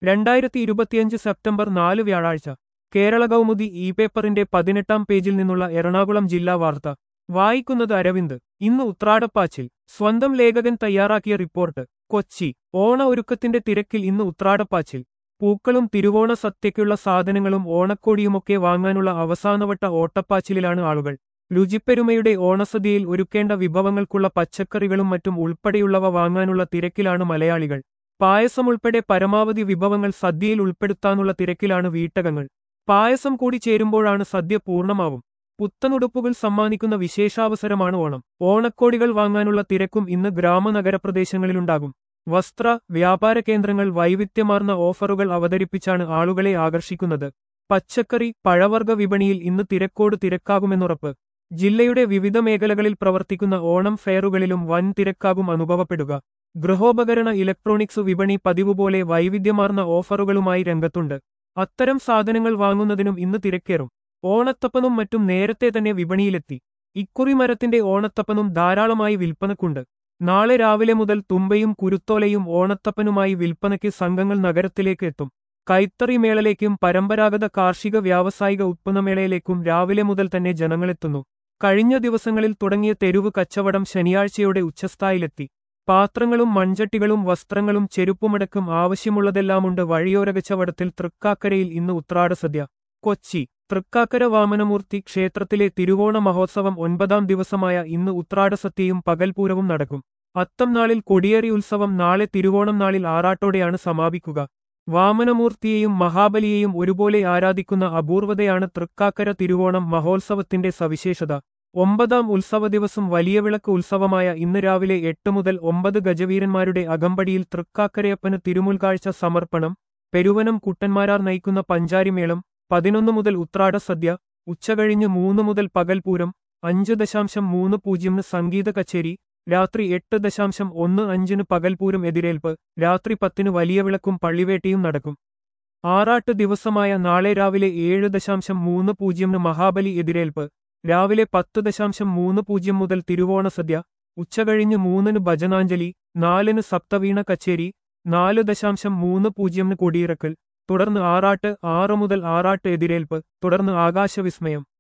രണ്ടായിരത്തി ഇരുപത്തിയഞ്ച് സെപ്റ്റംബർ നാല് വ്യാഴാഴ്ച കേരള കൗമുദി ഇ പേപ്പറിന്റെ പതിനെട്ടാം പേജിൽ നിന്നുള്ള എറണാകുളം ജില്ലാ വാർത്ത വായിക്കുന്നത് അരവിന്ദ് ഇന്ന് ഉത്രാടപ്പാച്ചിൽ സ്വന്തം ലേഖകൻ തയ്യാറാക്കിയ റിപ്പോർട്ട് കൊച്ചി ഓണ ഒരുക്കത്തിന്റെ തിരക്കിൽ ഇന്ന് ഉത്രാടപ്പാച്ചിൽ പൂക്കളും തിരുവോണ സത്യയ്ക്കുള്ള സാധനങ്ങളും ഓണക്കോടിയുമൊക്കെ വാങ്ങാനുള്ള അവസാനവട്ട ഓട്ടപ്പാച്ചിലിലാണ് ആളുകൾ രുചിപ്പെരുമയുടെ ഓണസദ്യയിൽ ഒരുക്കേണ്ട വിഭവങ്ങൾക്കുള്ള പച്ചക്കറികളും മറ്റും ഉൾപ്പെടെയുള്ളവ വാങ്ങാനുള്ള തിരക്കിലാണ് മലയാളികൾ പായസം ഉൾപ്പെടെ പരമാവധി വിഭവങ്ങൾ സദ്യയിൽ ഉൾപ്പെടുത്താനുള്ള തിരക്കിലാണ് വീട്ടകങ്ങൾ പായസം കൂടി ചേരുമ്പോഴാണ് സദ്യ പൂർണ്ണമാവും പുത്തനുടുപ്പുകൾ സമ്മാനിക്കുന്ന വിശേഷാവസരമാണ് ഓണം ഓണക്കോടികൾ വാങ്ങാനുള്ള തിരക്കും ഇന്ന് ഗ്രാമനഗര പ്രദേശങ്ങളിലുണ്ടാകും വസ്ത്ര വ്യാപാര കേന്ദ്രങ്ങൾ വൈവിധ്യമാർന്ന ഓഫറുകൾ അവതരിപ്പിച്ചാണ് ആളുകളെ ആകർഷിക്കുന്നത് പച്ചക്കറി പഴവർഗ വിപണിയിൽ ഇന്ന് തിരക്കോട് തിരക്കാകുമെന്നുറപ്പ് ജില്ലയുടെ വിവിധ മേഖലകളിൽ പ്രവർത്തിക്കുന്ന ഓണം ഫെയറുകളിലും വൻ തിരക്കാകും അനുഭവപ്പെടുക ഗൃഹോപകരണ ഇലക്ട്രോണിക്സ് വിപണി പതിവുപോലെ വൈവിധ്യമാർന്ന ഓഫറുകളുമായി രംഗത്തുണ്ട് അത്തരം സാധനങ്ങൾ വാങ്ങുന്നതിനും ഇന്ന് തിരക്കേറും ഓണത്തപ്പനും മറ്റും നേരത്തെ തന്നെ വിപണിയിലെത്തി ഇക്കുറി മരത്തിന്റെ ഓണത്തപ്പനും ധാരാളമായി വിൽപ്പനക്കുണ്ട് നാളെ രാവിലെ മുതൽ തുമ്പയും കുരുത്തോലയും ഓണത്തപ്പനുമായി വിൽപ്പനയ്ക്ക് സംഘങ്ങൾ നഗരത്തിലേക്ക് എത്തും കൈത്തറി മേളലേക്കും പരമ്പരാഗത കാർഷിക വ്യാവസായിക ഉത്പന്നമേളയിലേക്കും രാവിലെ മുതൽ തന്നെ ജനങ്ങളെത്തുന്നു കഴിഞ്ഞ ദിവസങ്ങളിൽ തുടങ്ങിയ തെരുവ് കച്ചവടം ശനിയാഴ്ചയോടെ ഉച്ചസ്ഥായിലെത്തി പാത്രങ്ങളും മൺചട്ടികളും വസ്ത്രങ്ങളും ചെരുപ്പുമടക്കം ആവശ്യമുള്ളതെല്ലാമുണ്ട് വഴിയോര കച്ചവടത്തിൽ തൃക്കാക്കരയിൽ ഇന്ന് ഉത്രാടസദ്യ കൊച്ചി തൃക്കാക്കര വാമനമൂർത്തി ക്ഷേത്രത്തിലെ തിരുവോണ മഹോത്സവം ഒൻപതാം ദിവസമായ ഇന്ന് ഉത്രാടസത്യയും പകൽപൂരവും നടക്കും അത്തം നാളിൽ കൊടിയേറി ഉത്സവം നാളെ തിരുവോണം നാളിൽ ആറാട്ടോടെയാണ് സമാപിക്കുക വാമനമൂർത്തിയെയും മഹാബലിയെയും ഒരുപോലെ ആരാധിക്കുന്ന അപൂർവതയാണ് തൃക്കാക്കര തിരുവോണം മഹോത്സവത്തിന്റെ സവിശേഷത ഒമ്പതാം ഉത്സവ ദിവസം വലിയ വിളക്ക് ഉത്സവമായ ഇന്ന് രാവിലെ എട്ട് മുതൽ ഒമ്പത് ഗജവീരന്മാരുടെ അകമ്പടിയിൽ തൃക്കാക്കരയപ്പന് തിരുമുൽകാഴ്ച സമർപ്പണം പെരുവനം കുട്ടന്മാരാർ നയിക്കുന്ന പഞ്ചാരിമേളം പതിനൊന്ന് മുതൽ ഉത്രാട സദ്യ ഉച്ചകഴിഞ്ഞ് മൂന്ന് മുതൽ പകൽപൂരം അഞ്ച് ദശാംശം മൂന്ന് പൂജ്യമിന് സംഗീത കച്ചേരി രാത്രി എട്ട് ദശാംശം ഒന്ന് അഞ്ചിന് പകൽപൂരം എതിരേൽപ്പ് രാത്രി പത്തിന് വലിയ വിളക്കും പള്ളിവേട്ടയും നടക്കും ആറാട്ട് ദിവസമായ നാളെ രാവിലെ ഏഴ് ദശാംശം മൂന്ന് പൂജ്യമിന് മഹാബലി എതിരേൽപ്പ് രാവിലെ പത്ത് ദശാംശം മൂന്ന് പൂജ്യം മുതൽ തിരുവോണസദ്യ ഉച്ചകഴിഞ്ഞ് മൂന്നിന് ഭജനാഞ്ജലി നാലിന് സപ്തവീണ കച്ചേരി നാല് ദശാംശം മൂന്ന് പൂജ്യമിന് കൊടിയിറക്കൽ തുടർന്ന് ആറാട്ട് ആറ് മുതൽ ആറാട്ട് എതിരേൽപ്പ് തുടർന്ന് ആകാശവിസ്മയം